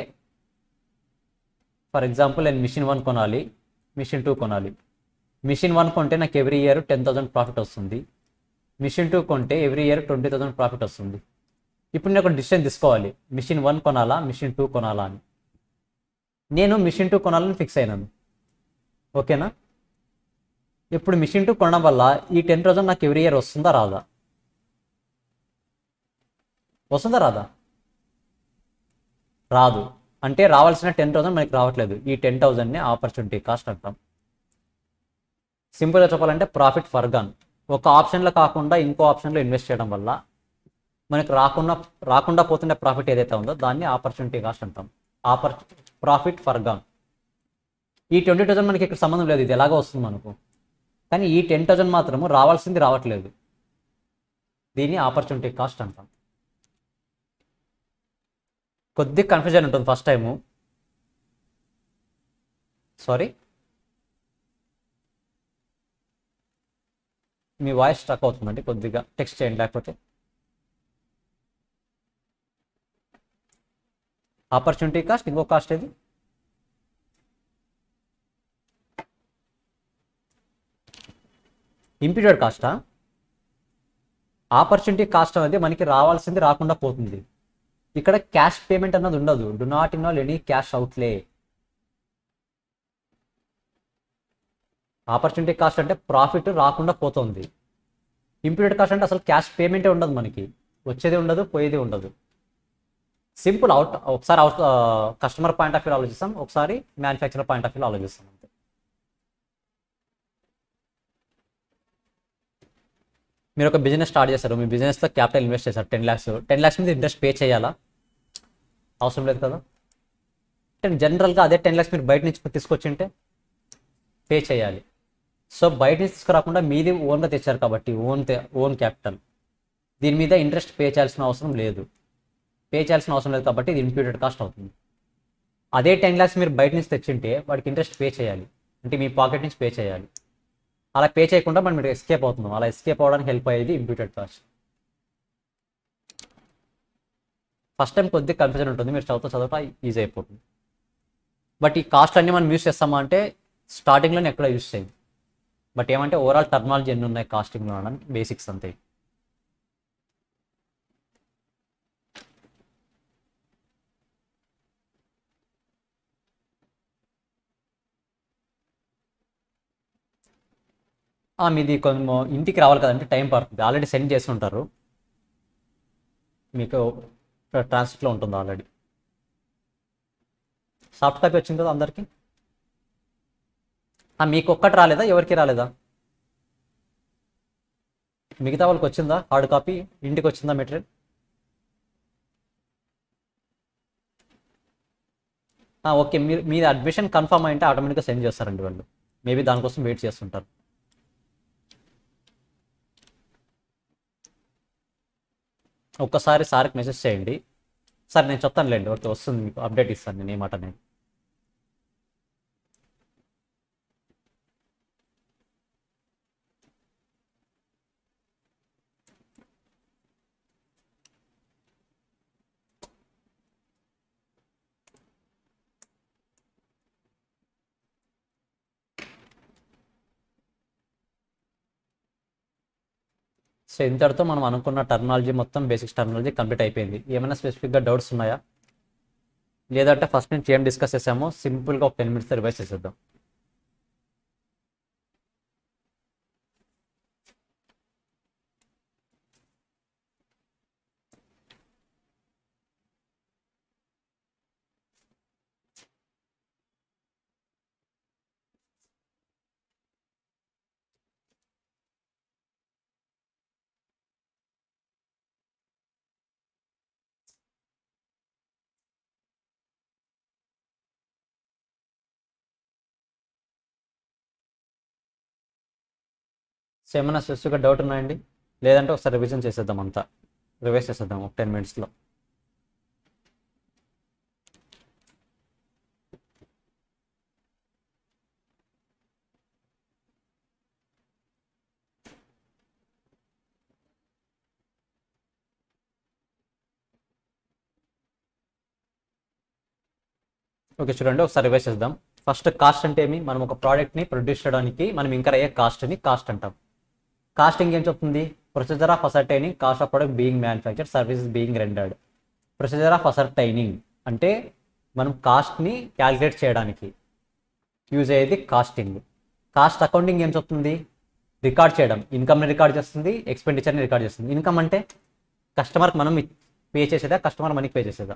ఫర్ ఎగ్జాంపుల్ నేను మిషన్ వన్ కొనాలి మిషన్ టూ కొనాలి మిషన్ వన్ కొంటే నాకు every year ten thousand profit వస్తుంది మిషన్ టూ కొంటే every year twenty thousand profit వస్తుంది ఇప్పుడు నేను ఒక డిసిషన్ తీసుకోవాలి మిషన్ వన్ కొనాలా మిషన్ టూ కొనాలా అని నేను మిషన్ టూ కొనాలని ఫిక్స్ అయినాను ఓకేనా ఇప్పుడు మిషన్ టూ కొనడం వల్ల ఈ టెన్ థౌసండ్ నాకు ఎవ్రీ ఇయర్ వస్తుందా రాదా వస్తుందా రాదా రాదు అంటే రావాల్సిన టెన్ థౌసండ్ మనకి రావట్లేదు ఈ టెన్ థౌసండ్ని ఆపర్చునిటీ కాస్ట్ అంటాం సింపుల్గా చెప్పాలంటే ప్రాఫిట్ ఫర్ గన్ ఒక ఆప్షన్లో కాకుండా ఇంకో ఆప్షన్లో ఇన్వెస్ట్ చేయడం వల్ల మనకు రాకుండా రాకుండా పోతున్న ప్రాఫిట్ ఏదైతే ఉందో దాన్ని ఆపర్చునిటీ కాస్ట్ అంటాం ఆపర్ ప్రాఫిట్ ఫర్ గన్ ఈ ట్వంటీ థౌసండ్ మనకి ఇక్కడ సంబంధం లేదు ఇది ఎలాగో వస్తుంది మనకు కానీ ఈ టెన్ థౌసండ్ మాత్రము రావాల్సింది రావట్లేదు దీన్ని ఆపర్చునిటీ కాస్ట్ అంటాం కొద్ది కన్ఫ్యూజన్ ఉంటుంది ఫస్ట్ టైము సారీ మీ వాయిస్ స్ట్రక్ అవుతుందండి కొద్దిగా టెక్స్ట్ చేయండి లేకపోతే ఆపర్చునిటీ కాస్ట్ ఇంకో కాస్ట్ ఏది ఇంపీరియడ్ కాస్టా ఆపర్చునిటీ కాస్ట్ అనేది మనకి రావాల్సింది రాకుండా పోతుంది ఇక్కడ క్యాష్ పేమెంట్ అన్నది ఉండదు do not involve any cash outlay opportunity cost అంటే ప్రాఫిట్ రాకుండా పోతుంది ఇంపీరియడ్ కాస్ట్ అంటే అసలు క్యాష్ పేమెంటే ఉండదు మనకి వచ్చేది ఉండదు పోయేది ఉండదు సింపుల్ అవుట్ ఒకసారి out customer point of view ఆలోచిస్తాం ఒకసారి మ్యానుఫ్యాక్చరర్ పాయింట్ ఆఫ్ వ్యూ ఆలోచిస్తాం అంతే మీరు ఒక బిజినెస్ స్టార్ట్ చేశారు మీ బిజినెస్లో క్యాపిటల్ ఇన్వెస్ట్ చేశారు టెన్ ల్యాక్స్ టెన్ ల్యాక్స్ మీద ఇంట్రెస్ట్ పే చేయాలా అవసరం లేదు కదా అంటే జనరల్గా అదే టెన్ ల్యాక్స్ మీరు బయట నుంచి తీసుకొచ్చింటే పే చేయాలి సో బయట నుంచి తీసుకురాకుండా మీది ఓన్గా తెచ్చారు కాబట్టి ఓన్ ఓన్ క్యాపిటల్ దీని మీద ఇంట్రెస్ట్ పే చేయాల్సిన అవసరం లేదు పే చేయాల్సిన అవసరం లేదు కాబట్టి ఇది ఇంప్యూటెడ్ కాస్ట్ అవుతుంది అదే టెన్ ల్యాక్స్ మీరు బయట నుంచి తెచ్చింటే వాడికి ఇంట్రెస్ట్ పే చేయాలి అంటే మీ పాకెట్ నుంచి పే చేయాలి అలా పే చేయకుండా మనం మీరు ఎస్కేప్ అవుతున్నాం అలా ఎస్కేప్ అవ్వడానికి హెల్ప్ అయ్యేది ఇంప్యూటెడ్ కాస్ట్ ఫస్ట్ టైం కొద్దిగా కన్ఫ్యూజన్ ఉంటుంది మీరు చదువుతూ చదువుతా ఈజీ అయిపోతుంది బట్ ఈ కాస్ట్ అన్ని మనం యూస్ చేస్తామా అంటే స్టార్టింగ్లోనే ఎక్కడ యూస్ చేయం బట్ ఏమంటే ఓవరాల్ టర్మినాలజీ ఎన్ని ఉన్నాయి కాస్టింగ్లో అనడానికి బేసిక్స్ అంతే ఆ, మీది కొంచెం ఇంటికి రావాలి కదంటే టైం పడుతుంది ఆల్రెడీ సెండ్ చేసి ఉంటారు మీకు ట్రాన్స్ఫర్లో ఉంటుంది ఆల్రెడీ సాఫ్ట్ కాపీ వచ్చింది కదా అందరికీ ఆ, మీకు ఒక్కటి రాలేదా ఎవరికి రాలేదా మిగతా వాళ్ళకి వచ్చిందా హార్డ్ కాపీ ఇంటికి వచ్చిందా మెటీరియల్ ఓకే మీరు మీరు అడ్మిషన్ కన్ఫర్మ్ అయితే ఆటోమేటిక్గా సెండ్ చేస్తారండి వాళ్ళు మేబీ దానికోసం వెయిట్ చేస్తుంటారు ఒక్కసారి సార్కి మెసేజ్ చేయండి సార్ నేను చెప్తానులేండి ఓకే వస్తుంది మీకు అప్డేట్ ఇస్తాను నేను ఏమాట నేను సో ఇంతటితో మనం అనుకున్న టర్మినాలజీ మొత్తం బేసిక్స్ టర్మినాలజీ కంప్లీట్ అయిపోయింది ఏమైనా స్పెసిఫిక్గా డౌట్స్ ఉన్నాయా లేదంటే ఫస్ట్ నుంచి ఏం డిస్కస్ చేసామో సింపుల్గా ఒక టెన్ మినిట్స్ రివైజ్ చేసేద్దాం సో ఏమైనా స్పెసిఫిక్గా డౌట్ ఉన్నాయండి లేదంటే ఒకసారి రివిజన్ చేసేద్దాం అంతా రివైజ్ చేసేద్దాం ఒక టెన్ మినిట్స్లో ఓకే చూడండి ఒకసారి రివైజ్ చేద్దాం ఫస్ట్ కాస్ట్ అంటే ఏమి మనం ఒక ప్రోడక్ట్ని ప్రొడ్యూస్ చేయడానికి మనం ఇంకా అయ్యే కాస్ట్ని కాస్ట్ అంటాం కాస్టింగ్ ఏం చెప్తుంది procedure of ascertaining cost of product being manufacture services being rendered procedure of ascertaining అంటే మనం కాస్ట్ని క్యాలిక్యులేట్ చేయడానికి యూజ్ అయ్యేది కాస్టింగ్ కాస్ట్ అకౌంటింగ్ ఏం చెప్తుంది రికార్డ్ చేయడం ఇన్కమ్ని రికార్డ్ చేస్తుంది ఎక్స్పెండిచర్ని రికార్డ్ చేస్తుంది ఇన్కమ్ అంటే కస్టమర్కి మనం పే చేసేదా కస్టమర్ మనీకి పే చేసేదా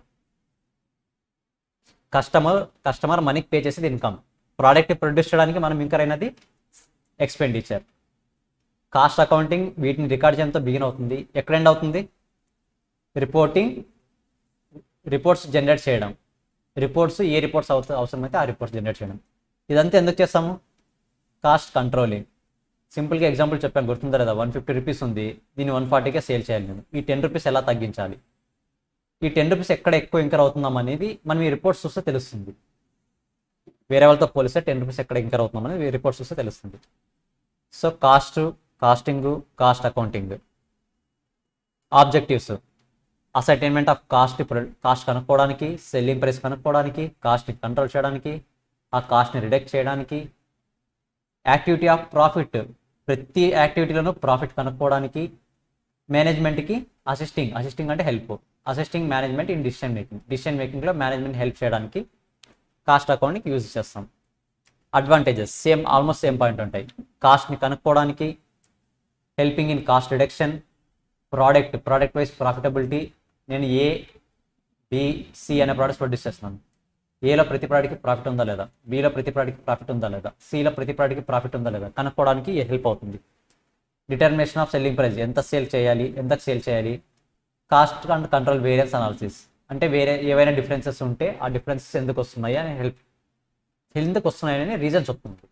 కస్టమర్ కస్టమర్ మనీకి పే చేసేది ఇన్కమ్ ప్రోడక్ట్ ప్రొడ్యూస్ చేయడానికి మనం ఇంకర్ అయినది ఎక్స్పెండిచర్ కాస్ట్ అకౌంటింగ్ వీటిని రికార్డ్ చేయడంతో బిగిన్ అవుతుంది ఎక్కడ ఎండ్ అవుతుంది రిపోర్టింగ్ రిపోర్ట్స్ జనరేట్ చేయడం రిపోర్ట్స్ ఏ రిపోర్ట్స్ అవస అవసరమైతే ఆ రిపోర్ట్స్ జనరేట్ చేయడం ఇదంతా ఎందుకు చేస్తాము కాస్ట్ కంట్రోలింగ్ సింపుల్గా ఎగ్జాంపుల్ చెప్పాను గుర్తుందా లేదా వన్ ఫిఫ్టీ రూపీస్ ఉంది దీన్ని వన్ ఫార్టీకే సేల్ చేయాలి నేను ఈ టెన్ రూపీస్ ఎలా తగ్గించాలి ఈ టెన్ రూపీస్ ఎక్కడ ఎక్కువ ఇంకర్ అవుతున్నాం అనేది మనం ఈ రిపోర్ట్స్ చూస్తే తెలుస్తుంది వేరే వాళ్ళతో పోలిస్తే టెన్ రూపీస్ ఎక్కడ ఇంకర్ అవుతున్నాం అనేది రిపోర్ట్స్ చూస్తే తెలుస్తుంది so cost costing cost accounting objectives assignment of cost cost కనుక్కోవడానికి సెల్లింగ్ ప్రైస్ కనుక్కోవడానికి కాస్ట్ని కంట్రోల్ చేయడానికి ఆ కాస్ట్ని రిడక్ట్ చేయడానికి యాక్టివిటీ ఆఫ్ ప్రాఫిట్ ప్రతి యాక్టివిటీలోనూ ప్రాఫిట్ కనుక్కోవడానికి మేనేజ్మెంట్కి అసిస్టింగ్ అసిస్టింగ్ అంటే help assisting management in decision making decision మేకింగ్లో మేనేజ్మెంట్ హెల్ప్ చేయడానికి కాస్ట్ అకౌంట్కి యూజ్ చేస్తాం advantages same almost same point ఉంటాయి కాస్ట్ని కనుక్కోవడానికి helping in cost reduction product product wise profitability నేను ఏ బి సి అనే ప్రోడక్ట్స్ ప్రొడ్యూస్ చేస్తున్నాను ఏలో ప్రతి ప్రోడక్ట్కి ప్రాఫిట్ ఉందా లేదా బిలో ప్రతి ప్రోడక్ట్కి ప్రాఫిట్ ఉందా లేదా సిలో ప్రతి ప్రోడక్ట్కి ప్రాఫిట్ ఉందా లేదా కనుక్కోవడానికి హెల్ప్ అవుతుంది డిటర్మినేషన్ ఆఫ్ సెల్లింగ్ ప్రైస్ ఎంత సేల్ చేయాలి ఎంత సేల్ చేయాలి cost and control variance analysis అంటే వేరే ఏవైనా డిఫరెన్సెస్ ఉంటే ఆ డిఫరెన్సెస్ ఎందుకు వస్తున్నాయి అని హెల్ప్ ఎందుకు వస్తున్నాయని రీజన్ చెప్తుంది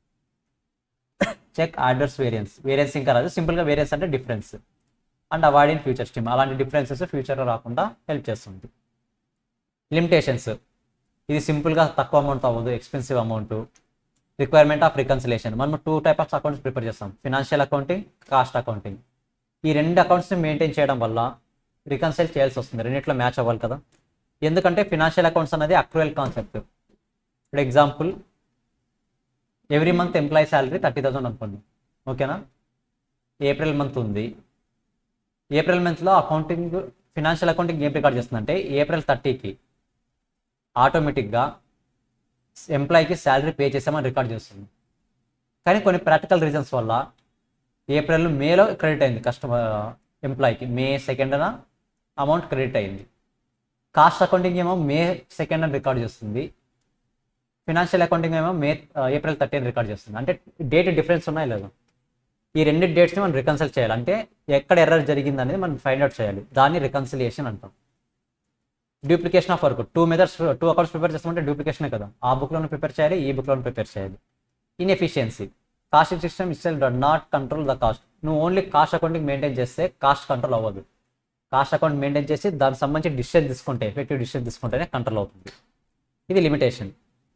చెక్ ఆర్డర్స్ వేరియన్స్ వేరియన్స్ ఇంకా రాదు సింపుల్గా వేరియన్స్ అంటే difference and avoid in future స్టీమ్ అలాంటి డిఫరెన్సెస్ ఫ్యూచర్లో రాకుండా హెల్ప్ చేస్తుంది లిమిటేషన్స్ ఇది సింపుల్గా తక్కువ అమౌంట్ అవ్వదు expensive amount requirement of reconciliation మనం two type of accounts prepare చేస్తాం ఫినాన్షియల్ అకౌంటింగ్ కాస్ట్ అకౌంటింగ్ ఈ రెండు అకౌంట్స్ని మెయింటైన్ చేయడం వల్ల రికన్సైల్ చేయాల్సి వస్తుంది రెండిట్లో మ్యాచ్ అవ్వాలి కదా ఎందుకంటే ఫినాన్షియల్ అకౌంట్స్ అనేది అక్రువల్ కాన్సెప్ట్ ఇప్పుడు example every month employee salary thirty thousand అనుకోండి ఓకేనా ఏప్రిల్ మంత్ ఉంది ఏప్రిల్ మంత్లో అకౌంటింగ్ ఫినాన్షియల్ అకౌంటింగ్ ఏం రికార్డ్ చేస్తుందంటే ఏప్రిల్ థర్టీకి ఆటోమేటిక్గా ఎంప్లాయీకి శాలరీ పే చేసామని రికార్డ్ చేస్తుంది కానీ కొన్ని ప్రాక్టికల్ రీజన్స్ వల్ల ఏప్రిల్ మేలో క్రెడిట్ అయింది కస్టమర్ ఎంప్లాయీకి మే సెకండ్న అమౌంట్ క్రెడిట్ అయింది కాస్ట్ అకౌంటింగ్ ఏమో మే సెకండ్ అని రికార్డ్ చేస్తుంది ఫినాన్షియల్ అకౌంటింగ్ ఏమో మే ఏప్రిల్ థర్టీన్ రికార్డ్ చేస్తుంది అంటే డేట్ డిఫరెన్స్ ఉన్నాయి లేదా ఈ రెండు డేట్స్ని మనం రికన్సిల్ చేయాలి అంటే ఎక్కడ ఎర్రర్ జరిగింది అనేది మనం ఫైండ్ అవుట్ చేయాలి దాన్ని రికన్సిలియేషన్ అంటాం duplication of work two methods two accounts prepare చేస్తామంటే డూప్లికేషనే కదా ఆ బుక్లోనే ప్రిపేర్ చేయాలి ఈ బుక్లోనే ప్రిపేర్ చేయాలి inefficiency cost system it does not control the cost నువ్వు ఓన్లీ కాస్ట్ అకౌంటింగ్ మెయింటైన్ చేస్తే కాస్ట్ కంట్రోల్ అవ్వదు కాస్ట్ అకౌంట్ మెయింటైన్ చేసి దానికి సంబంధించి డిసిషన్ తీసుకుంటే ఎఫెక్టివ్ డిసిషన్ తీసుకుంటేనే కంట్రోల్ అవుతుంది ఇది లిమిటేషన్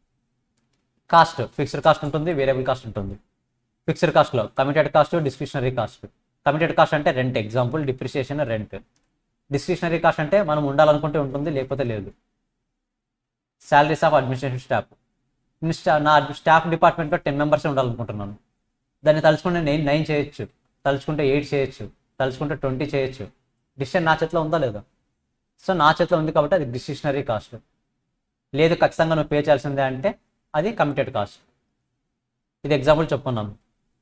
కాస్ట్ ఫిక్స్డ్ కాస్ట్ ఉంటుంది వేరియబుల్ కాస్ట్ ఉంటుంది ఫిక్స్డ్ కాస్ట్లో committed cost discretionary cost committed cost అంటే rent example depreciation rent discretionary cost అంటే మనం ఉండాలనుకుంటే ఉంటుంది లేకపోతే లేదు శాలరీస్ ఆఫ్ అడ్మినిస్ట్రేషన్ స్టాఫ్ నా స్టాఫ్ డిపార్ట్మెంట్లో టెన్ మెంబర్స్ ఉండాలనుకుంటున్నాను దాన్ని తలుచుకుంటే నేను నైన్ చేయొచ్చు తలుచుకుంటే ఎయిట్ చేయొచ్చు తలుచుకుంటే ట్వంటీ చేయొచ్చు డిసిషన్ నా చేతిలో ఉందా లేదా సో నా చేతిలో ఉంది కాబట్టి అది డిస్క్రిషనరీ కాస్ట్ లేదు ఖచ్చితంగా నువ్వు పే చేయాల్సిందే అంటే అది కమిటెడ్ కాస్ట్ ఇది ఎగ్జాంపుల్ చెప్పుకున్నాను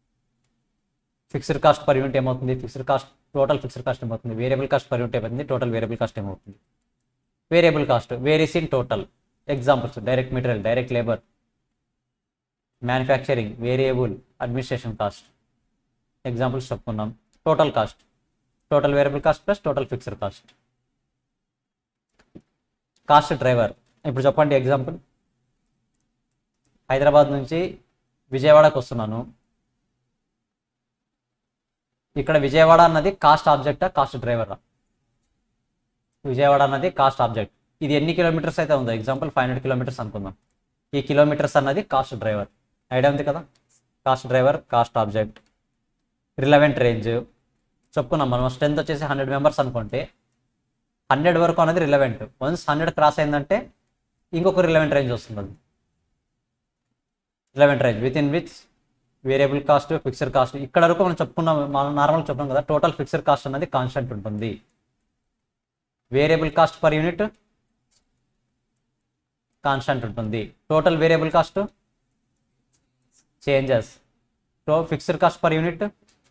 ఫిక్స్డ్ కాస్ట్ పర్ యూనిట్ ఏమవుతుంది fixed cost total fixed cost ఏమవుతుంది వేరియబుల్ కాస్ట్ పర్ యూనిట్ ఏమవుతుంది టోటల్ వేరియబుల్ కాస్ట్ ఏమవుతుంది variable cost varies in total examples direct material direct labour manufacturing variable administration cost examples చెప్పుకున్నాం total cost total variable cost plus total fixed cost cost driver ఇప్పుడు చెప్పండి example Hyderabad నుంచి విజయవాడకు వస్తున్నాను ఇక్కడ విజయవాడ అన్నది కాస్ట్ ఆబ్జెక్టా కాస్ట్ డ్రైవరా విజయవాడ అన్నది కాస్ట్ ఆబ్జెక్ట్ ఇది ఎన్ని కిలోమీటర్స్ అయితే ఉందో ఎగ్జాంపుల్ ఫైవ్ హండ్రెడ్ కిలోమీటర్స్ అనుకుందాం ఈ కిలోమీటర్స్ అన్నది కాస్ట్ డ్రైవర్ ఐడియా ఉంది కదా cost driver cost object relevant range చెప్పుకున్నాం మనం స్ట్రెంత్ వచ్చేసి హండ్రెడ్ మెంబర్స్ అనుకుంటే హండ్రెడ్ వరకు అనేది రిలవెంట్ వన్స్ హండ్రెడ్ క్రాస్ అయిందంటే ఇంకొక రిలవెంట్ రేంజ్ వస్తుంది అది relevant range within which variable cost fixed cost ఇక్కడ వరకు మనం చెప్పుకున్నాం మనం నార్మల్ చెప్పుకున్నాం కదా టోటల్ ఫిక్స్డ్ కాస్ట్ అనేది కాన్స్టెంట్ ఉంటుంది variable cost per unit constant ఉంటుంది total variable cost changes to fixed cost per unit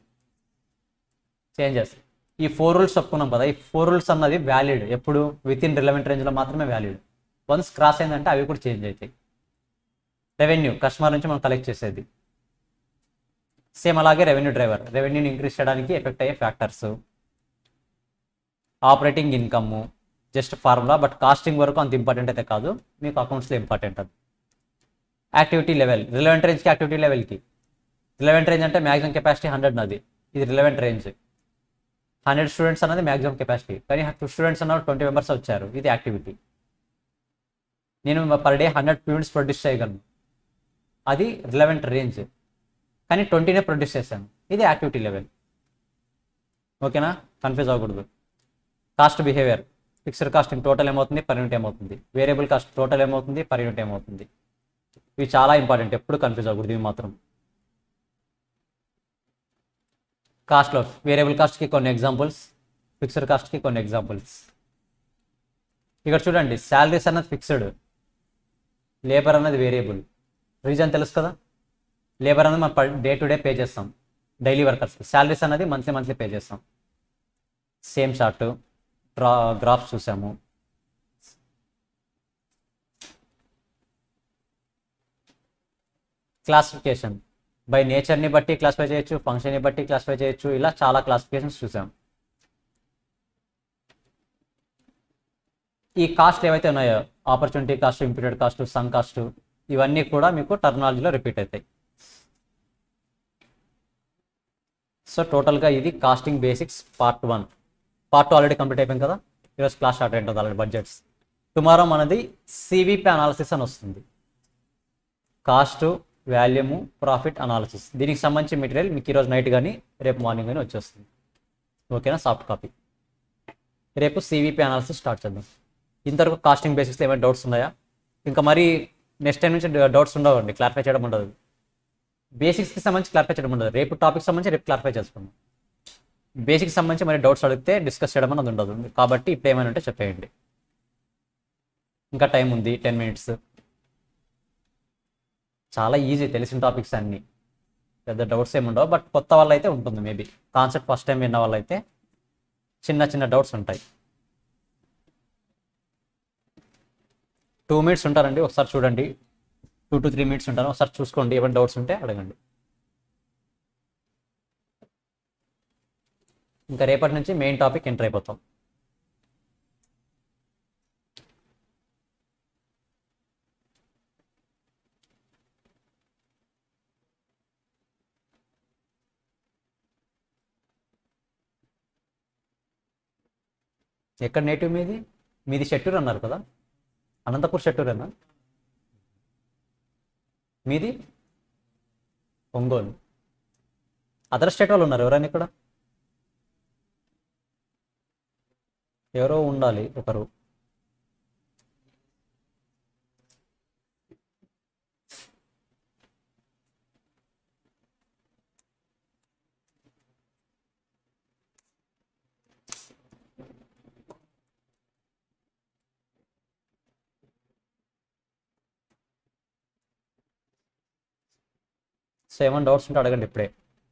changes ఈ ఫోర్ రూల్స్ చెప్పుకున్నాం కదా ఈ ఫోర్ రూల్స్ అన్నది వ్యాలిడ్ ఎప్పుడు విత్ ఇన్ రిలవెంట్ రేంజ్లో మాత్రమే వ్యాలిడ్ వన్స్ క్రాస్ అయిందంటే అవి కూడా చేంజ్ అవుతాయి రెవెన్యూ కస్టమర్ నుంచి మనం కలెక్ట్ చేసేది సేమ్ అలాగే రెవెన్యూ డ్రైవర్ రెవెన్యూని ఇంక్రీజ్ చేయడానికి ఎఫెక్ట్ అయ్యే factors operating income just formula but costing వరకు అంత ఇంపార్టెంట్ అయితే కాదు మీకు అకౌంట్స్లో ఇంపార్టెంట్ అది యాక్టివిటీ లెవెల్ రిలవెంట్ రేంజ్కి యాక్టివిటీ లెవెల్కి రిలవెంట్ రేంజ్ అంటే మ్యాక్సిమం కెపాసిటీ హండ్రెడ్ నాది ఇది రిలవెంట్ రేంజ్ హండ్రెడ్ స్టూడెంట్స్ అన్నది మ్యాక్సిమం కెపాసిటీ కానీ టూ స్టూడెంట్స్ అన్న ట్వంటీ మెంబర్స్ వచ్చారు ఇది యాక్టివిటీ నేను per day hundred units produce చేయగలను అది రిలవెంట్ రేంజ్ కానీ ట్వంటీనే ప్రొడ్యూస్ చేశాను ఇది యాక్టివిటీ లెవెల్ ఓకేనా కన్ఫ్యూజ్ అవ్వకూడదు cost behaviour fixed cost total ఏమవుతుంది పర్ యూనిట్ ఏమవుతుంది వేరియబుల్ కాస్ట్ టోటల్ ఏమవుతుంది పర్ యూనిట్ ఏమవుతుంది ఇవి చాలా ఇంపార్టెంట్ ఎప్పుడు కన్ఫ్యూజ్ అవ్వకూడదు ఇవి మాత్రం కాస్ట్లో వేరియబుల్ కాస్ట్కి కొన్ని ఎగ్జాంపుల్స్ ఫిక్స్డ్ కాస్ట్కి కొన్ని ఎగ్జాంపుల్స్ ఇక్కడ చూడండి శాలరీస్ అన్నది ఫిక్స్డ్ లేబర్ అన్నది వేరియబుల్ రీజన్ తెలుసు కదా లేబర్ అనేది మనం డే టు డే పే చేస్తాం డైలీ వర్కర్స్ శాలరీస్ అనేది మంత్లీ మంత్లీ పే చేస్తాం సేమ్ చార్ట్ డ్రా గ్రాఫ్స్ చూసాము క్లాసిఫికేషన్ బై నేచర్ని బట్టి క్లాసిఫై చేయొచ్చు ఫంక్షన్ని బట్టి క్లాసిఫై చేయొచ్చు ఇలా చాలా క్లాసిఫికేషన్స్ చూసాం ఈ కాస్ట్ ఏవైతే ఉన్నాయో opportunity cost imputed cost sunk cost ఇవన్నీ కూడా మీకు టర్మినాలజీలో రిపీట్ అవుతాయి సో టోటల్గా ఇది costing basics part one part two already complete అయిపోయింది కదా ఈరోజు క్లాస్ స్టార్ట్ అయింటుంది ఆల్రెడీ బడ్జెట్స్ టుమారో మనది సివిపి అనాలిసిస్ అని వస్తుంది కాస్ట్ వాల్యూము ప్రాఫిట్ అనాలిసిస్ దీనికి సంబంధించి మెటీరియల్ మీకు ఈరోజు నైట్ కానీ రేపు మార్నింగ్ కానీ వచ్చేస్తుంది ఓకేనా సాఫ్ట్ కాపీ రేపు సివిపి అనాలిసిస్ స్టార్ట్ చేద్దాం ఇంతవరకు కాస్టింగ్ బేసిక్స్లో ఏమైనా డౌట్స్ ఉన్నాయా ఇంకా మరి నెక్స్ట్ టైం నుంచి డౌట్స్ ఉండవండి క్లారిఫై చేయడం ఉండదు బేసిక్స్కి సంబంధించి క్లారిఫై చేయడం ఉండదు రేపు టాపిక్ సంబంధించి రేపు క్లారిఫై చేసుకుందాం బేసిక్స్ సంబంధించి మరి డౌట్స్ అడిగితే డిస్కస్ చేయడం అనేది ఉండదు కాబట్టి ఇప్పుడు ఏమైనా ఉంటే చెప్పేయండి ఇంకా టైం ఉంది టెన్ మినిట్స్ చాలా ఈజీ తెలిసిన టాపిక్స్ అన్నీ పెద్ద డౌట్స్ ఏమి ఉండవు బట్ కొత్త వాళ్ళు అయితే ఉంటుంది మేబీ కాన్సెప్ట్ ఫస్ట్ టైం విన్న వాళ్ళైతే చిన్న చిన్న డౌట్స్ ఉంటాయి టూ మినిట్స్ ఉంటారండి ఒకసారి చూడండి టూ టు త్రీ మినిట్స్ ఉంటాను ఒకసారి చూసుకోండి ఏమైనా డౌట్స్ ఉంటే అడగండి ఇంకా రేపటి నుంచి మెయిన్ టాపిక్ ఎంటర్ అయిపోతాం ఎక్కడ నేటివ్ మీది మీది షెట్టూరు అన్నారు కదా అనంతపూర్ షెట్టూరేనా మీది ఒంగోలు అదర్ స్టేట్ వాళ్ళు ఉన్నారు ఎవరైనా ఇక్కడ ఎవరో ఉండాలి ఒకరు సో ఏమైనా డౌట్స్ ఉంటే అడగండి ఇప్పుడే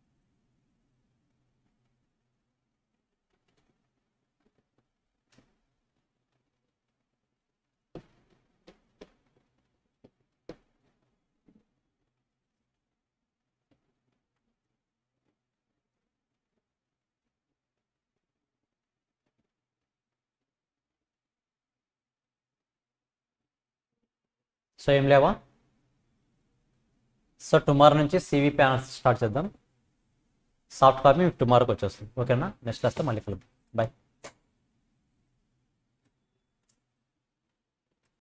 సో ఏం లేవా సో టుమారో నుంచి సివి ప్యానల్స్ స్టార్ట్ చేద్దాం సాఫ్ట్ కాపీ మీకు టుమారోకి వచ్చేస్తుంది ఓకేనా నెక్స్ట్ క్లాస్లో మళ్ళీ కలుద్దాం బాయ్